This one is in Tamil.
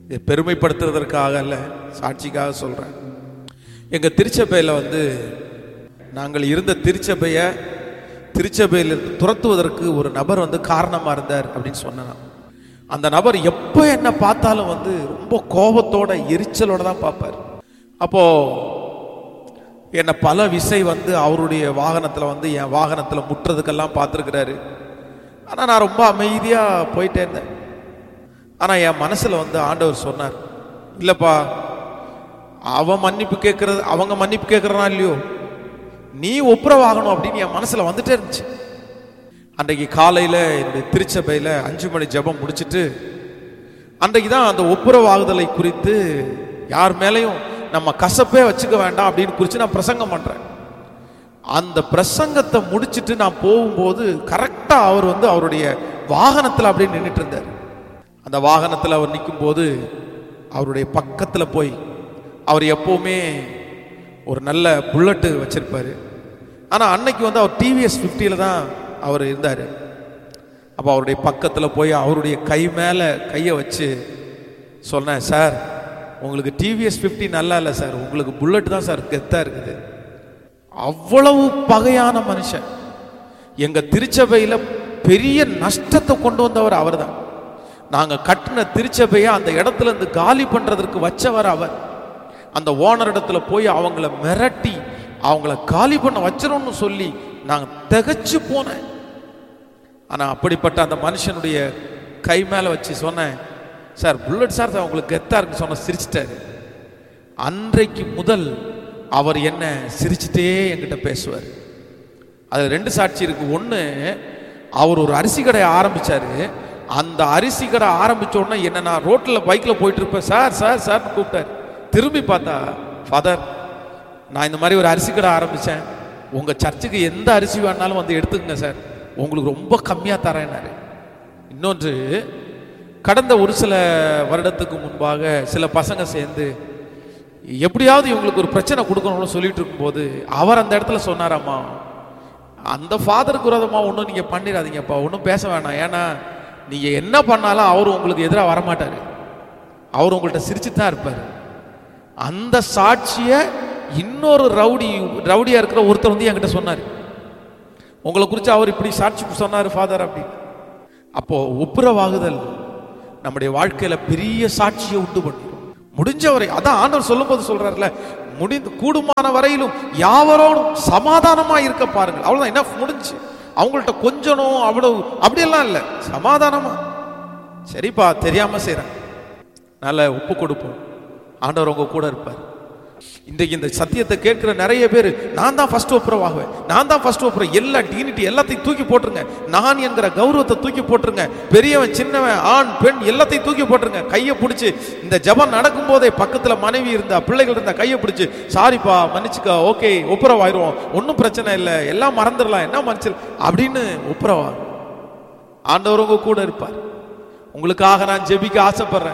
இது பெருமைப்படுத்துறதற்காக அல்ல சாட்சிக்காக சொல்றேன் எங்க திருச்சபையில வந்து நாங்கள் இருந்த திருச்சபையை திருச்சபையிலிருந்து துரத்துவதற்கு ஒரு நபர் வந்து காரணமா இருந்தார் அப்படின்னு சொன்னேன் நான். அந்த நபர் எப்போ என்ன பார்த்தாலும் வந்து ரொம்ப கோபத்தோட எரிச்சலோட தான் பார்ப்பார் அப்போ என்னை பல விசை வந்து அவருடைய வாகனத்தில் வந்து என் வாகனத்தில் முட்டுறதுக்கெல்லாம் பார்த்துருக்கிறாரு ஆனால் நான் ரொம்ப அமைதியாக போயிட்டே இருந்தேன் ஆனால் என் மனசில் வந்து ஆண்டவர் சொன்னார் இல்லைப்பா அவன் மன்னிப்பு கேட்கறது அவங்க மன்னிப்பு கேட்குறானா இல்லையோ நீ ஒப்புரவாகணும் அப்படின்னு என் மனசில் வந்துட்டே இருந்துச்சு அன்றைக்கு காலையில் என்னுடைய திருச்சபையில் அஞ்சு மணி ஜெபம் முடிச்சிட்டு அன்றைக்கு தான் அந்த ஒப்புரவாகுதலை குறித்து யார் மேலேயும் நம்ம கசப்பே வச்சுக்க வேண்டாம் அப்படின்னு குறித்து நான் பிரசங்கம் பண்ணுறேன் அந்த பிரசங்கத்தை முடிச்சிட்டு நான் போகும்போது கரெக்டாக அவர் வந்து அவருடைய வாகனத்தில் அப்படியே நின்றுட்டு இருந்தார் அந்த வாகனத்தில் அவர் நிற்கும்போது அவருடைய பக்கத்தில் போய் அவர் எப்போவுமே ஒரு நல்ல புல்லட்டு வச்சிருப்பாரு ஆனால் அன்னைக்கு வந்து அவர் டிவிஎஸ் ஃபிஃப்டியில் தான் அவர் இருந்தார் அப்போ அவருடைய பக்கத்தில் போய் அவருடைய கை மேலே கையை வச்சு சொன்னேன் சார் உங்களுக்கு டிவிஎஸ் ஃபிஃப்டி நல்லா இல்லை சார் உங்களுக்கு புல்லட் தான் சார் கெத்தாக இருக்குது அவ்வளவு பகையான மனுஷன் எங்க திருச்சபையில பெரிய நஷ்டத்தை கொண்டு வந்தவர் அவர்தான் நாங்க கட்டின திருச்சபையை அந்த இடத்துல இருந்து காலி பண்றதற்கு வச்சவர் அவர் அந்த ஓனர் இடத்துல போய் அவங்கள மிரட்டி அவங்கள காலி பண்ண வச்சிரோம்னு சொல்லி நாங்க திகைச்சு போனேன் ஆனா அப்படிப்பட்ட அந்த மனுஷனுடைய கை மேல வச்சு சொன்னேன் சார் புல்லட் சார் உங்களுக்கு கெத்தா இருக்கு சொன்ன சிரிச்சிட்டாரு அன்றைக்கு முதல் அவர் என்ன சிரிச்சிட்டே என்கிட்ட பேசுவார் அதுல ரெண்டு சாட்சி இருக்கு ஒண்ணு அவர் ஒரு அரிசி கடையை ஆரம்பிச்சாரு அந்த அரிசி கடை ஆரம்பிச்ச உடனே என்ன நான் ரோட்ல பைக்ல போயிட்டு இருப்பேன் சார் சார் சார் கூப்பிட்டாரு திரும்பி பார்த்தா ஃபாதர் நான் இந்த மாதிரி ஒரு அரிசி கடை ஆரம்பிச்சேன் உங்க சர்ச்சுக்கு எந்த அரிசி வேணாலும் வந்து எடுத்துக்கங்க சார் உங்களுக்கு ரொம்ப கம்மியா தரேன்னாரு இன்னொன்று கடந்த ஒரு சில வருடத்துக்கு முன்பாக சில பசங்க சேர்ந்து எப்படியாவது இவங்களுக்கு ஒரு பிரச்சனை கொடுக்கணும்னு சொல்லிட்டு இருக்கும்போது அவர் அந்த இடத்துல சொன்னாராம்மா அந்த ஃபாதருக்கு விரோதமா ஒன்றும் நீங்க பண்ணிடாதீங்கப்பா ஒன்றும் பேச வேணாம் ஏன்னா நீங்க என்ன பண்ணாலும் அவர் உங்களுக்கு எதிராக வரமாட்டாரு அவர் உங்கள்கிட்ட சிரிச்சுட்டு தான் இருப்பார் அந்த சாட்சியை இன்னொரு ரவுடி ரவுடியா இருக்கிற ஒருத்தர் வந்து என்கிட்ட சொன்னார் உங்களை குறித்து அவர் இப்படி சாட்சி சொன்னார் ஃபாதர் அப்படின்னு அப்போ ஒப்புரவாகுதல் நம்முடைய வாழ்க்கையில பெரிய சாட்சியை உண்டு பண்ணிடும் முடிஞ்சவரை அதான் ஆண்டவர் சொல்லும்போது சொல்றாருல முடிந்து கூடுமான வரையிலும் யாவரோடும் சமாதானமா இருக்க பாருங்கள் அவ்வளவுதான் என்ன முடிஞ்சு அவங்கள்ட்ட கொஞ்சணும் அவ்வளவு அப்படியெல்லாம் இல்லை சமாதானமா சரிப்பா தெரியாம செய்றேன் நல்ல உப்பு கொடுப்போம் ஆண்டவர் உங்க கூட இருப்பார் இன்றைக்கு இந்த சத்தியத்தை கேட்கிற நிறைய பேர் நான் தான் ஃபர்ஸ்ட் ஒப்புரவாகுவேன் நான் தான் ஃபர்ஸ்ட் ஒப்புரம் எல்லா டிகினிட்டி எல்லாத்தையும் தூக்கி போட்டுருங்க நான் என்கிற கௌரவத்தை தூக்கி போட்டுருங்க பெரியவன் சின்னவன் ஆண் பெண் எல்லாத்தையும் தூக்கி போட்டுருங்க கையை பிடிச்சி இந்த ஜெபம் நடக்கும் போதே பக்கத்துல மனைவி இருந்தா பிள்ளைகள் இருந்தா கையை பிடிச்சி சாரிப்பா மன்னிச்சுக்க ஓகே ஒப்புரவாயிருவோம் ஒன்றும் பிரச்சனை இல்லை எல்லாம் மறந்துடலாம் என்ன மன்னிச்சிரு அப்படின்னு ஒப்புரவா ஆண்டவர் உங்க கூட இருப்பார் உங்களுக்காக நான் ஜெபிக்க ஆசைப்படுறேன்